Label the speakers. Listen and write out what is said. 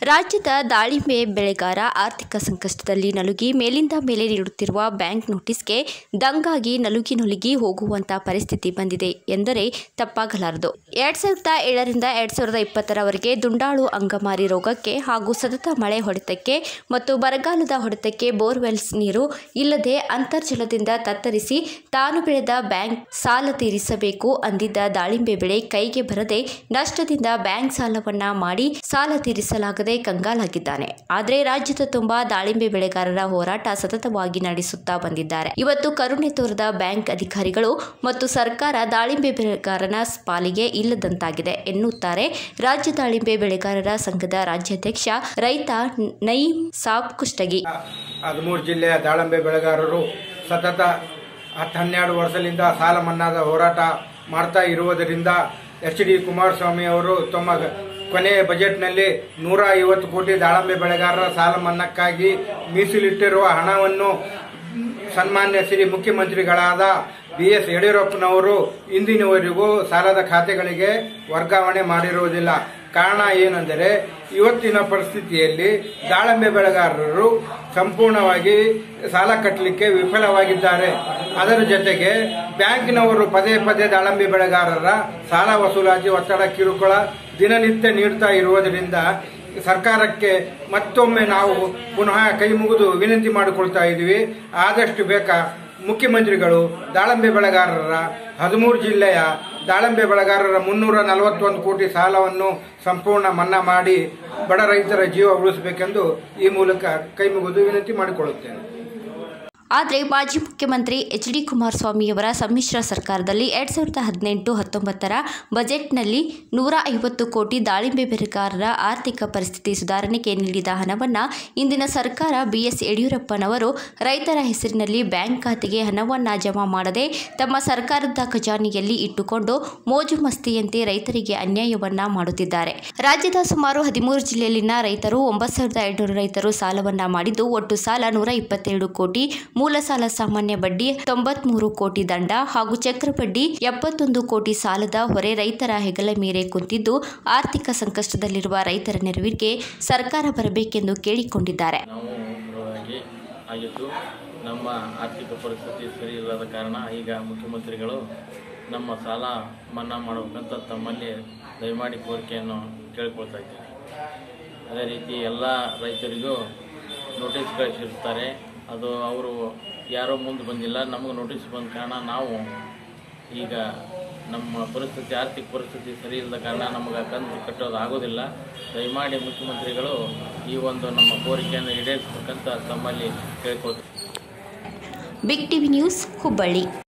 Speaker 1: ರಾಜ್ಯದ ದಾಳಿಂಬೆ ಬೆಳೆಗಾರ ಆರ್ಥಿಕ ಸಂಕಷ್ಟದಲ್ಲಿ ನಲುಗಿ ಮೇಲಿಂದ ಮೇಲೆ ನೀಡುತ್ತಿರುವ ಬ್ಯಾಂಕ್ ನೋಟಿಸ್ಗೆ ದಂಗಾಗಿ ನಲುಗಿ ನಲುಗಿ ಹೋಗುವಂತ ಪರಿಸ್ಥಿತಿ ಬಂದಿದೆ ಎಂದರೆ ತಪ್ಪಾಗಲಾರದು ಎರಡ್ ಸಾವಿರದ ಏಳರಿಂದ ಎರಡ್ ಸಾವಿರದ ಇಪ್ಪತ್ತರವರೆಗೆ ದುಂಡಾಳು ಅಂಗಮಾರಿ ರೋಗಕ್ಕೆ ಹಾಗೂ ಸತತ ಮಳೆ ಹೊಡೆತಕ್ಕೆ ಮತ್ತು ಬರಗಾಲದ ಹೊಡೆತಕ್ಕೆ ಬೋರ್ವೆಲ್ಸ್ ನೀರು ಇಲ್ಲದೆ ಅಂತರ್ಜಲದಿಂದ ತತ್ತರಿಸಿ ತಾನು ಬೆಳೆದ ಬ್ಯಾಂಕ್ ಸಾಲ ತೀರಿಸಬೇಕು ಅಂದಿದ್ದ ದಾಳಿಂಬೆ ಬೆಳೆ ಕೈಗೆ ಬರದೆ ನಷ್ಟದಿಂದ ಬ್ಯಾಂಕ್ ಸಾಲವನ್ನ ಮಾಡಿ ಸಾಲ ತೀರಿಸಲಾಗದೆ ಕಂಗಾಲಾಗಿದ್ದಾನೆ ಆದರೆ ರಾಜ್ಯದ ತುಂಬಾ ದಾಳಿಂಬೆ ಬೆಳೆಗಾರರ ಹೋರಾಟ ಸತತವಾಗಿ ನಡೆಸುತ್ತಾ ಬಂದಿದ್ದಾರೆ ಇವತ್ತು ಕರುಣೆ ತೋರದ ಬ್ಯಾಂಕ್ ಅಧಿಕಾರಿಗಳು ಮತ್ತು ಸರ್ಕಾರ ದಾಳಿಂಬೆ ಬೆಳೆಗಾರನ ಪಾಲಿಗೆ ಇಲ್ಲದಂತಾಗಿದೆ ಎನ್ನುತ್ತಾರೆ ರಾಜ್ಯ ದಾಳಿಂಬೆ ಬೆಳೆಗಾರರ ಸಂಘದ ರಾಜ್ಯಾಧ್ಯಕ್ಷ ರೈತ ನಯೀಂ ಸಾಬ್ ಕುಷ್ಟಗಿ
Speaker 2: ಹದಿಮೂರು ಜಿಲ್ಲೆಯ ದಾಳಂಬೆ ಬೆಳೆಗಾರರು ಸತತ ಹತ್ತು ಹನ್ನೆರಡು ವರ್ಷದಿಂದ ಸಾಲ ಮನ್ನಾದ ಹೋರಾಟ ಮಾಡ್ತಾ ಇರುವುದರಿಂದ ಎಚ್ ಡಿ ಕುಮಾರಸ್ವಾಮಿ ಅವರು ತಮ್ಮ ಕೊನೆಯ ಬಜೆಟ್ನಲ್ಲಿ ನೂರ ಐವತ್ತು ಕೋಟಿ ದಾಳಂಬೆ ಬೆಳೆಗಾರರ ಸಾಲ ಮನ್ನಾಕ್ಕಾಗಿ ಮೀಸಲಿಟ್ಟಿರುವ ಹಣವನ್ನು ಸನ್ಮಾನ್ಯ ಶ್ರೀ ಮುಖ್ಯಮಂತ್ರಿಗಳಾದ ಬಿ ಎಸ್ ಯಡಿಯೂರಪ್ಪನವರು ಇಂದಿನವರೆಗೂ ಸಾಲದ ಖಾತೆಗಳಿಗೆ ವರ್ಗಾವಣೆ ಮಾಡಿರುವುದಿಲ್ಲ ಕಾರಣ ಏನೆಂದರೆ ಇವತ್ತಿನ ಪರಿಸ್ಥಿತಿಯಲ್ಲಿ ದಾಳಂಬೆ ಬೆಳೆಗಾರರು ಸಂಪೂರ್ಣವಾಗಿ ಸಾಲ ಕಟ್ಟಲಿಕ್ಕೆ ವಿಫಲವಾಗಿದ್ದಾರೆ ಅದರ ಜೊತೆಗೆ ಬ್ಯಾಂಕಿನವರು ಪದೇ ಪದೇ ದಾಳಂಬೆ ಬೆಳೆಗಾರರ ಸಾಲ ವಸೂಲಾತಿ ಒತ್ತಡ ಕಿರುಕುಳ ದಿನನಿತ್ಯ ನೀಡ್ತಾ ಇರುವುದರಿಂದ ಸರ್ಕಾರಕ್ಕೆ ಮತ್ತೊಮ್ಮೆ ನಾವು ಪುನಃ ಕೈ ಮುಗಿದು ವಿನಂತಿ ಮಾಡಿಕೊಳ್ತಾ ಇದ್ದೀವಿ ಆದಷ್ಟು ಬೇಕಾ ಮುಖ್ಯಮಂತ್ರಿಗಳು ದಾಳಂಬೆ ಬೆಳೆಗಾರರ ಹದಿಮೂರು ಜಿಲ್ಲೆಯ ದಾಳಂಬೆ ಬೆಳೆಗಾರರ ಮುನ್ನೂರ ನಲವತ್ತೊಂದು ಕೋಟಿ ಸಾಲವನ್ನು ಸಂಪೂರ್ಣ ಮನ್ನಾ ಮಾಡಿ ಬಡ ರೈತರ ಜೀವ ಉಳಿಸಬೇಕೆಂದು ಈ ಮೂಲಕ ಕೈ ಮುಗಿದು ವಿನಂತಿ ಮಾಡಿಕೊಳ್ಳುತ್ತೇನೆ
Speaker 1: ಆದರೆ ಮಾಜಿ ಮುಖ್ಯಮಂತ್ರಿ ಎಚ್ ಡಿ ಕುಮಾರಸ್ವಾಮಿಯವರ ಸಮ್ಮಿಶ್ರ ಸರ್ಕಾರದಲ್ಲಿ ಎರಡ್ ಸಾವಿರದ ಹದಿನೆಂಟು ಹತ್ತೊಂಬತ್ತರ ಬಜೆಟ್ನಲ್ಲಿ ನೂರ ಐವತ್ತು ಕೋಟಿ ದಾಳಿಂಬೆ ಬೆಳೆಗಾರರ ಆರ್ಥಿಕ ಪರಿಸ್ಥಿತಿ ಸುಧಾರಣೆಗೆ ನೀಡಿದ ಹಣವನ್ನು ಇಂದಿನ ಸರ್ಕಾರ ಬಿಎಸ್ ಯಡಿಯೂರಪ್ಪನವರು ರೈತರ ಹೆಸರಿನಲ್ಲಿ ಬ್ಯಾಂಕ್ ಖಾತೆಗೆ ಹಣವನ್ನು ಜಮಾ ಮಾಡದೆ ತಮ್ಮ ಸರ್ಕಾರದ ಖಜಾನೆಯಲ್ಲಿ ಇಟ್ಟುಕೊಂಡು ಮೋಜು ಮಸ್ತಿಯಂತೆ ರೈತರಿಗೆ ಅನ್ಯಾಯವನ್ನ ಮಾಡುತ್ತಿದ್ದಾರೆ ರಾಜ್ಯದ ಸುಮಾರು ಹದಿಮೂರು ಜಿಲ್ಲೆಯಲ್ಲಿನ ರೈತರು ಒಂಬತ್ತು ಸಾವಿರದ ಎಂಟುನೂರು ರೈತರು ಸಾಲವನ್ನ ಮಾಡಿದ್ದು ಒಟ್ಟು ಸಾಲ ನೂರ ಇಪ್ಪತ್ತೆರಡು ಕೋಟಿ ಮೂಲ ಸಾಲ ಸಾಮಾನ್ಯ ಬಡ್ಡಿ ತೊಂಬತ್ಮೂರು ಕೋಟಿ ದಂಡ ಹಾಗೂ ಚಕ್ರ ಬಡ್ಡಿ ಎಪ್ಪತ್ತೊಂದು ಕೋಟಿ ಸಾಲದ ಹೊರೆ ರೈತರ ಹೆಗಲ ಮೀರೆ ಕುಂತಿದ್ದು ಆರ್ಥಿಕ ಸಂಕಷ್ಟದಲ್ಲಿರುವ ರೈತರ ನೆರವಿಗೆ ಸರ್ಕಾರ ಬರಬೇಕೆಂದು ಕೇಳಿಕೊಂಡಿದ್ದಾರೆ
Speaker 3: ನಾವು ಪರವಾಗಿ ಆಗಿದ್ದು ನಮ್ಮ ಆರ್ಥಿಕ ಪರಿಸ್ಥಿತಿ ಸರಿ ಇಲ್ಲದ ಕಾರಣ ಈಗ ಮುಖ್ಯಮಂತ್ರಿಗಳು ನಮ್ಮ ಸಾಲ ಮನ್ನಾ ಮಾಡಬೇಕಂತ ತಮ್ಮಲ್ಲಿ ದಯಮಾಡಿ ಕೋರಿಕೆಯನ್ನು ಕೇಳಿಕೊಳ್ತಾ ಇದ್ದೇವೆ ಅದೇ ರೀತಿ ಎಲ್ಲ ರೈತರಿಗೂ ನೋಟಿಸ್ ಕಳಿಸಿರ್ತಾರೆ ಅದು ಅವರು ಯಾರೋ ಮುಂದೆ ಬಂದಿಲ್ಲ ನಮಗೆ ನೋಟಿಸ್ ಬಂದ ಕಾರಣ ನಾವು ಈಗ ನಮ್ಮ ಪರಿಸ್ಥಿತಿ ಆರ್ಥಿಕ ಪರಿಸ್ಥಿತಿ ಸರಿ ಇಲ್ಲದ ಕಾರಣ ನಮಗೆ ಕಂತು ಕಟ್ಟೋದು ಆಗೋದಿಲ್ಲ ದಯಮಾಡಿ ಮುಖ್ಯಮಂತ್ರಿಗಳು ಈ ಒಂದು ನಮ್ಮ ಕೋರಿಕೆಯನ್ನು ಈಡೇರಿಸಬೇಕಂತ ತಮ್ಮಲ್ಲಿ ಕೇಳ್ಕೊಳ್ತೀವಿ
Speaker 1: ಬಿಗ್ ಟಿವಿ ನ್ಯೂಸ್ ಹುಬ್ಬಳ್ಳಿ